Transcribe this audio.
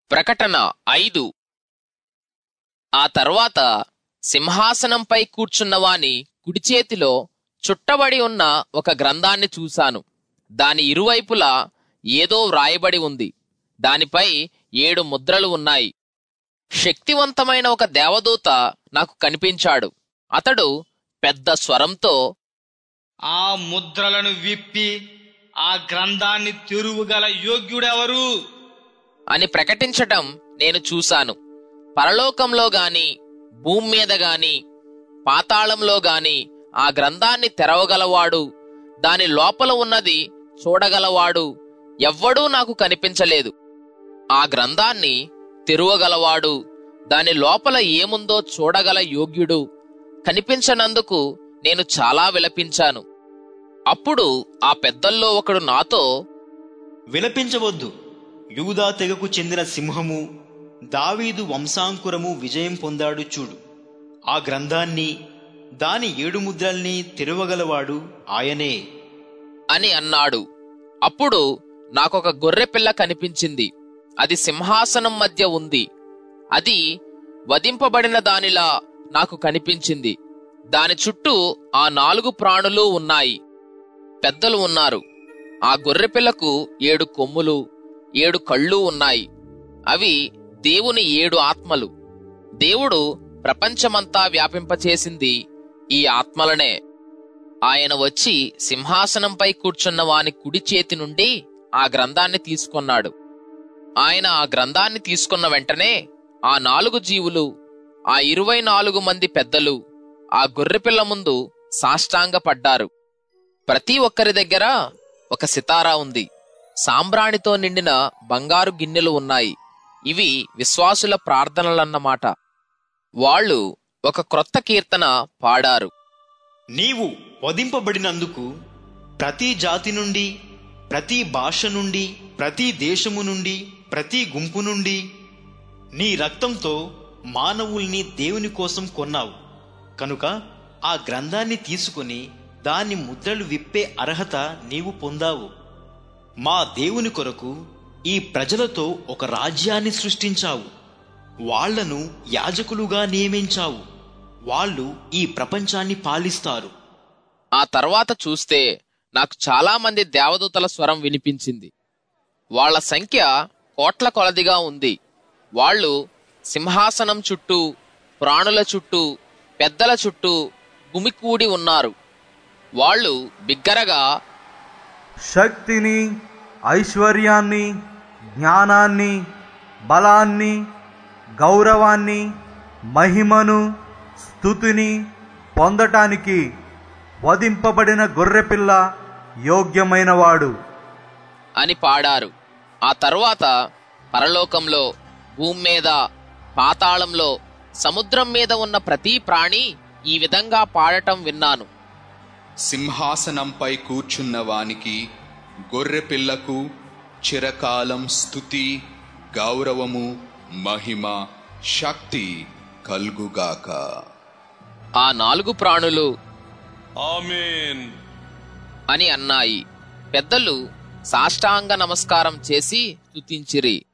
ప్రకటన ఐదు ఆ తర్వాత సింహాసనంపై కూర్చున్నవాని కుడి చేతిలో చుట్టబడి ఉన్న ఒక గ్రంథాన్ని చూశాను దాని ఇరువైపులా ఏదో వ్రాయబడి ఉంది దానిపై ఏడు ముద్రలు ఉన్నాయి శక్తివంతమైన ఒక దేవదూత నాకు కనిపించాడు అతడు పెద్ద స్వరంతో ఆ ముద్రలను విప్పి ఆ గ్రంథాన్ని తెరువుగల యోగ్యుడెవరు అని ప్రకటించటం నేను చూశాను పరలోకంలో గాని భూమి మీద గాని పాతాళంలో గాని ఆ గ్రంథాన్ని తెరవగలవాడు దాని లోపల ఉన్నది చూడగలవాడు ఎవ్వడూ నాకు కనిపించలేదు ఆ గ్రంథాన్ని తెరువగలవాడు దాని లోపల ఏముందో చూడగల యోగ్యుడు కనిపించనందుకు నేను చాలా విలపించాను అప్పుడు ఆ పెద్దల్లో ఒకడు నాతో విలపించవద్దు యూదా తెగకు చెందిన సింహము దావీదు వంశాంకురము విజయం పొందాడు చూడు ఆ గ్రంథాన్ని దాని ఏడు ముద్రల్ని తెరవగలవాడు ఆయనే అని అన్నాడు అప్పుడు నాకొక గొర్రెపిల్ల కనిపించింది అది సింహాసనం మధ్య ఉంది అది వధింపబడిన దానిలా నాకు కనిపించింది దాని చుట్టూ ఆ నాలుగు ప్రాణులు ఉన్నాయి పెద్దలు ఉన్నారు ఆ గొర్రెపిల్లకు ఏడు కొమ్ములు ఏడు కళ్ళు ఉన్నాయి అవి దేవుని ఏడు ఆత్మలు దేవుడు ప్రపంచమంతా వ్యాపింపచేసింది ఈ ఆత్మలనే ఆయన వచ్చి సింహాసనంపై కూర్చున్న వాని కుడి చేతి నుండి ఆ గ్రంథాన్ని తీసుకొన్నాడు ఆయన ఆ గ్రంథాన్ని తీసుకున్న వెంటనే ఆ నాలుగు జీవులు ఆ ఇరవై నాలుగు మంది పెద్దలు ఆ గొర్రెపిల్ల ముందు సాష్టాంగపడ్డారు ప్రతి ఒక్కరి దగ్గర ఒక సితారా ఉంది సాంబ్రాణితో నిండిన బంగారు గిన్నెలు ఉన్నాయి ఇవి విశ్వాసుల ప్రార్థనలన్నమాట వాళ్ళు ఒక క్రొత్త కీర్తన పాడారు నీవు వధింపబడినందుకు ప్రతి జాతి నుండి ప్రతి భాష నుండి ప్రతి దేశము నుండి ప్రతి గుంపు నుండి నీ రక్తంతో మానవుల్ని దేవుని కోసం కొన్నావు కనుక ఆ గ్రంథాన్ని తీసుకుని దాని ముద్రలు విప్పే అర్హత నీవు పొందావు మా దేవుని కొరకు ఈ ప్రజలతో ఒక రాజ్యాన్ని సృష్టించావు వాళ్లను యాజకులుగా నియమించావు వాళ్ళు ఈ ప్రపంచాన్ని పాలిస్తారు ఆ తర్వాత చూస్తే నాకు చాలా మంది దేవదూతల స్వరం వినిపించింది వాళ్ళ సంఖ్య కోట్ల కొలదిగా ఉంది వాళ్ళు సింహాసనం చుట్టూ ప్రాణుల చుట్టూ పెద్దల చుట్టూ గుమికూడి ఉన్నారు వాళ్ళు బిగ్గరగా శక్తిని ఐశ్వర్యాన్ని జ్ఞానాన్ని బలాన్ని గౌరవాన్ని మహిమను స్థుతిని పొందటానికి వధింపబడిన గొర్రెపిల్ల యోగ్యమైనవాడు అని పాడారు ఆ తర్వాత పరలోకంలో భూమి మీద పాతాళంలో సముద్రం మీద ఉన్న ప్రతి ప్రాణి ఈ విధంగా పాడటం విన్నాను సింహాసనంపై కూర్చున్న వానికి గొర్రెపిల్లకు చిరకాలం స్థుతి గౌరవము మహిమ శక్తి కల్గుగాక ఆ నాలుగు ప్రాణులు ఆమెన్ అని అన్నాయి పెద్దలు సాష్టాంగ నమస్కారం చేసి స్తుతించిరి